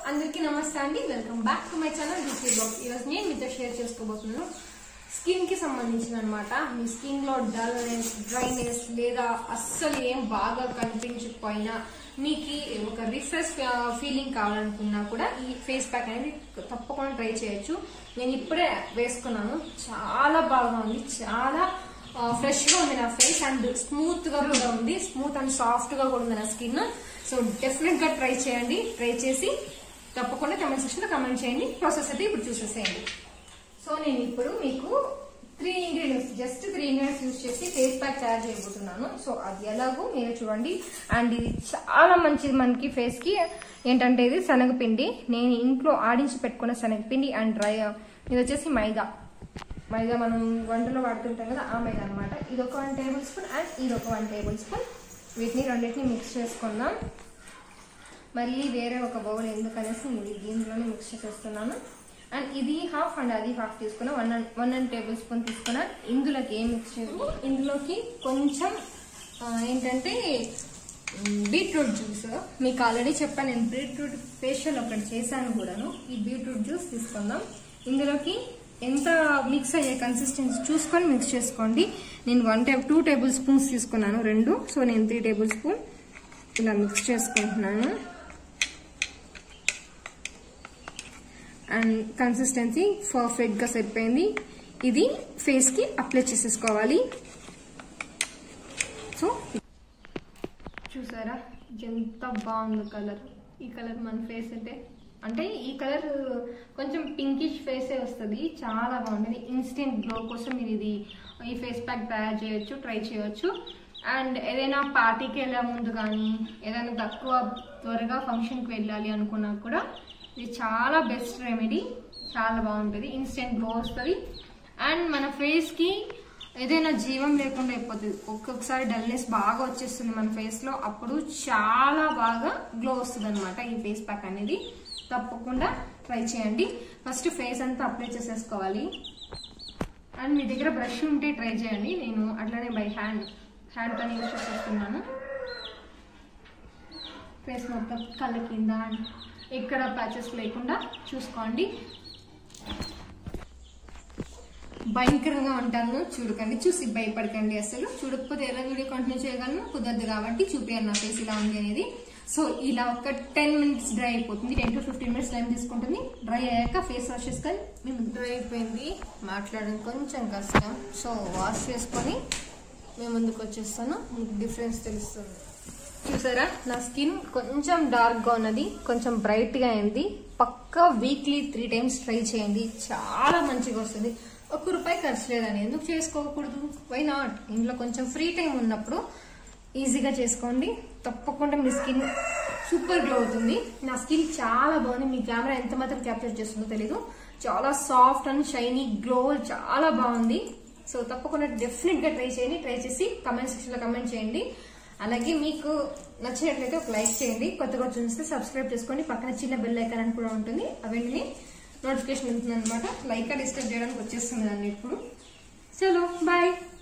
అందరికీ నమస్తే అండి welcome back to my channel DC blog ఈరోజు నేను మీతో షేర్ చేసుకోబోతున్నాను స్కిన్ కి సంబంధించిన అనమాట మీ స్కిన్ లో డల్నెస్ డ్రైనెస్ లేదా అస్సలు ఏం బాగా కనిపించకపోయినా మీకు ఒక రిఫ్రెష్ ఫీలింగ్ కావాలనుకున్నా కూడా ఈ ఫేస్ ప్యాక్ అనేది తప్పకుండా ట్రై చేయొచ్చు నేను ఇప్పుడే వేసుకున్నాను చాలా బాగా ఉంది చాలా ఫ్రెష్ గా ఉంది నా ఫేస్ అండ్ స్మూత్ గా కూడా ఉంది స్మూత్ అండ్ సాఫ్ట్ గా కూడా ఉంది నా స్కిన్ సో డెఫినెట్ గా ట్రై చేయండి ట్రై చేసి తప్పకుండా కమెంట్ సెక్షన్ లో కమెంట్ చేయండి ప్రాసెస్ అయితే ఇప్పుడు చూసేసేయండి సో నేను ఇప్పుడు మీకు three ingredients just three ingredients use చేసి ఫేస్ ప్యాక్ తయారు చేయబోతున్నాను సో అది ఎలాగో మీరు చూడండి అండ్ ఇది చాలా మంచిది మనకి ఫేస్ కి ఏంటంటే ఇది శనగపిండి నేను ఇంట్లో ఆడించి పెట్టుకున్న శనగపిండి అండ్ డ్రై ఇది వచ్చేసి మైదా మైదా మనం వంటలో వాడుతుంటాం కదా ఆ మైదా అనమాట ఇది ఒక వన్ టేబుల్ స్పూన్ అండ్ ఇది ఒక వన్ టేబుల్ స్పూన్ వీటిని రెండింటిని మిక్స్ చేసుకుందాం మళ్ళీ వేరే ఒక బౌల్ ఎందుకనేసి ఇది దీంట్లోనే మిక్స్ చేసేస్తున్నాను అండ్ ఇది హాఫ్ అండ్ అది హాఫ్ తీసుకున్నా one and one and tablespoon తీసుకున్నా ఇందులోకి ఏం మిక్స్ చేయము ఇందులోకి కొంచెం ఆ, ఏంటంటే బీట్రూట్ జ్యూస్ మీకు ఆల్రెడీ చెప్పాను నేను బీట్రూట్ ఫేషియల్ ఒకటి చేశాను కూడాను ఈ బీట్రూట్ జ్యూస్ తీసుకుందాం ఇందులోకి ఎంత మిక్స్ అయ్యే కన్సిస్టెన్సీ చూసుకొని మిక్స్ చేసుకోండి నేను one table two tablespoons తీసుకున్నాను రెండు సో నేను త్రీ టేబుల్ స్పూన్ ఇలా మిక్స్ చేసుకుంటున్నాను అండ్ కన్సిస్టెన్సీ పర్ఫెక్ట్ గా సరిపోయింది ఇది ఫేస్ కి అప్లై చేసేసుకోవాలి సో చూసారా ఎంత బాగుంది కలర్ ఈ కలర్ మన ఫేస్ అంటే అంటే ఈ కలర్ కొంచెం పింకిష్ ఫేసే వస్తుంది చాలా బాగుంటుంది ఇన్స్టెంట్ గ్లో కోసం మీరు ఇది ఈ ఫేస్ ప్యాక్ తయారు చేయొచ్చు ట్రై చేయొచ్చు అండ్ ఏదైనా పార్టీకి వెళ్ళే ముందు కానీ ఏదైనా తక్కువ త్వరగా ఫంక్షన్కి వెళ్ళాలి అనుకున్నా కూడా ఇది చాలా బెస్ట్ రెమెడీ చాలా బాగుంటుంది ఇన్స్టెంట్ గ్లో వస్తుంది అండ్ మన ఫేస్కి ఏదైనా జీవం లేకుండా అయిపోతుంది ఒక్కొక్కసారి డల్నెస్ బాగా వచ్చేస్తుంది మన ఫేస్ లో అప్పుడు చాలా బాగా గ్లో వస్తుంది అనమాట ఈ ఫేస్ ప్యాక్ అనేది తప్పకుండా ట్రై చేయండి ఫస్ట్ ఫేస్ అంతా అప్లై చేసేసుకోవాలి అండ్ మీ దగ్గర బ్రష్ ఉంటే ట్రై చేయండి నేను అట్లానే బై హ్యాండ్ హ్యాండ్ తో యూస్ చేసేస్తున్నాను ఫేస్ మొత్తం కళ్ళ కింద and ఎక్కడ ప్యాచెస్ లేకుండా చూసుకోండి భయంకరంగా ఉంటాను చూడకండి చూసి భయపడకండి అసలు చూడకపోతే ఎలా వీడియో కంటిన్యూ చేయగలను కుదరదు కాబట్టి చూపించాను నా ఫేస్ ఇలా ఉంది అనేది సో ఇలా ఒక టెన్ మినిట్స్ డ్రై అయిపోతుంది ten to fifteen minutes time తీసుకుంటుంది డ్రై అయ్యాక ఫేస్ వాష్ చేసుకొని మేము డ్రై అయిపోయింది మాట్లాడడం కొంచెం కష్టం సో వాష్ చేసుకొని మేము ముందుకు వచ్చేస్తాను మీకు డిఫరెన్స్ తెలుస్తుంది చూసారా నా స్కిన్ కొంచెం డార్క్ గా ఉన్నది కొంచెం బ్రైట్ గా అయింది పక్కా వీక్లీ త్రీ టైమ్స్ ట్రై చేయండి చాలా మంచిగా వస్తుంది ఒక్క రూపాయి ఖర్చు లేదని ఎందుకు చేసుకోకూడదు వై నాట్ ఇంట్లో కొంచెం ఫ్రీ టైం ఉన్నప్పుడు ఈజీగా చేసుకోండి తప్పకుండా మీ స్కిన్ సూపర్ గ్లో అవుతుంది నా స్కిన్ చాలా బాగుంది మీ కెమెరా ఎంత మాత్రం క్యాప్చర్ చేస్తుందో తెలీదు చాలా సాఫ్ట్ అండ్ షైనీ గ్లో చాలా బాగుంది సో తప్పకుండా డెఫినెట్ గా ట్రై చేయండి ట్రై చేసి కమెంట్ సెక్షన్ లో కమెంట్ చేయండి అలాగే మీకు నచ్చినట్లయితే ఒక లైక్ చేయండి కొత్తగా చూస్తే సబ్స్క్రైబ్ చేసుకోండి పక్కన చిన్న బెల్ ఐకాన్ అని కూడా ఉంటుంది అవన్నీ నోటిఫికేషన్ ఉంటుంది అనమాట లైక్ డిస్టర్బ్ చేయడానికి వచ్చేస్తుంది దాన్ని ఇప్పుడు చలో బాయ్